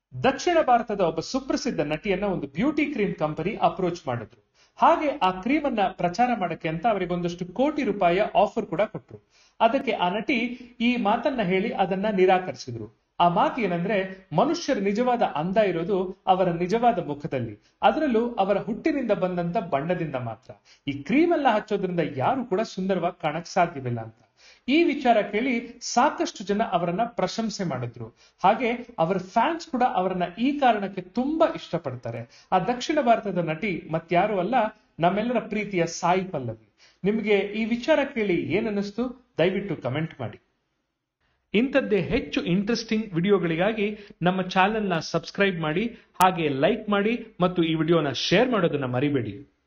ದಕ್ಷಿಣ ಭಾರತದ ಒಬ್ಬ ಸುಪ್ರಸಿದ್ಧ ನಟಿಯನ್ನ ಒಂದು ಬ್ಯೂಟಿ ಕ್ರೀಮ್ ಕಂಪನಿ ಅಪ್ರೋಚ್ ಮಾಡಿದ್ರು ಹಾಗೆ ಆ ಕ್ರೀಮ್ ಅನ್ನ ಪ್ರಚಾರ ಮಾಡಕ್ಕೆ ಅಂತ ಅವರಿಗೆ ಒಂದಷ್ಟು ಕೋಟಿ ರೂಪಾಯಿಯ ಆಫರ್ ಕೂಡ ಕೊಟ್ರು ಅದಕ್ಕೆ ಆ ನಟಿ ಈ ಮಾತನ್ನ ಹೇಳಿ ಅದನ್ನ ನಿರಾಕರಿಸಿದ್ರು ಆ ಮಾತು ಏನಂದ್ರೆ ಮನುಷ್ಯರ ನಿಜವಾದ ಅಂದ ಇರೋದು ಅವರ ನಿಜವಾದ ಮುಖದಲ್ಲಿ ಅದರಲ್ಲೂ ಅವರ ಹುಟ್ಟಿನಿಂದ ಬಂದಂತ ಬಣ್ಣದಿಂದ ಮಾತ್ರ ಈ ಕ್ರೀಮ್ ಎಲ್ಲ ಹಚ್ಚೋದ್ರಿಂದ ಯಾರು ಕೂಡ ಸುಂದರವಾಗಿ ಕಾಣಕ್ ಸಾಧ್ಯವಿಲ್ಲ ಅಂತ ಈ ವಿಚಾರ ಕೇಳಿ ಸಾಕಷ್ಟು ಜನ ಅವರನ್ನ ಪ್ರಶಂಸೆ ಮಾಡಿದ್ರು ಹಾಗೆ ಅವರ ಫ್ಯಾನ್ಸ್ ಕೂಡ ಅವರನ್ನ ಈ ಕಾರಣಕ್ಕೆ ತುಂಬಾ ಇಷ್ಟಪಡ್ತಾರೆ ಆ ದಕ್ಷಿಣ ಭಾರತದ ನಟಿ ಮತ್ಯಾರು ಅಲ್ಲ ನಮ್ಮೆಲ್ಲರ ಪ್ರೀತಿಯ ಸಾಯಿ ಪಲ್ಲವಿ ನಿಮ್ಗೆ ಈ ವಿಚಾರ ಕೇಳಿ ಏನನ್ನಿಸ್ತು ದಯವಿಟ್ಟು ಕಮೆಂಟ್ ಮಾಡಿ ಇಂಥದ್ದೇ ಹೆಚ್ಚು ಇಂಟ್ರೆಸ್ಟಿಂಗ್ ವಿಡಿಯೋಗಳಿಗಾಗಿ ನಮ್ಮ ಚಾನೆಲ್ನ ಸಬ್ಸ್ಕ್ರೈಬ್ ಮಾಡಿ ಹಾಗೆ ಲೈಕ್ ಮಾಡಿ ಮತ್ತು ಈ ವಿಡಿಯೋನ ಶೇರ್ ಮಾಡೋದನ್ನ ಮರಿಬೇಡಿ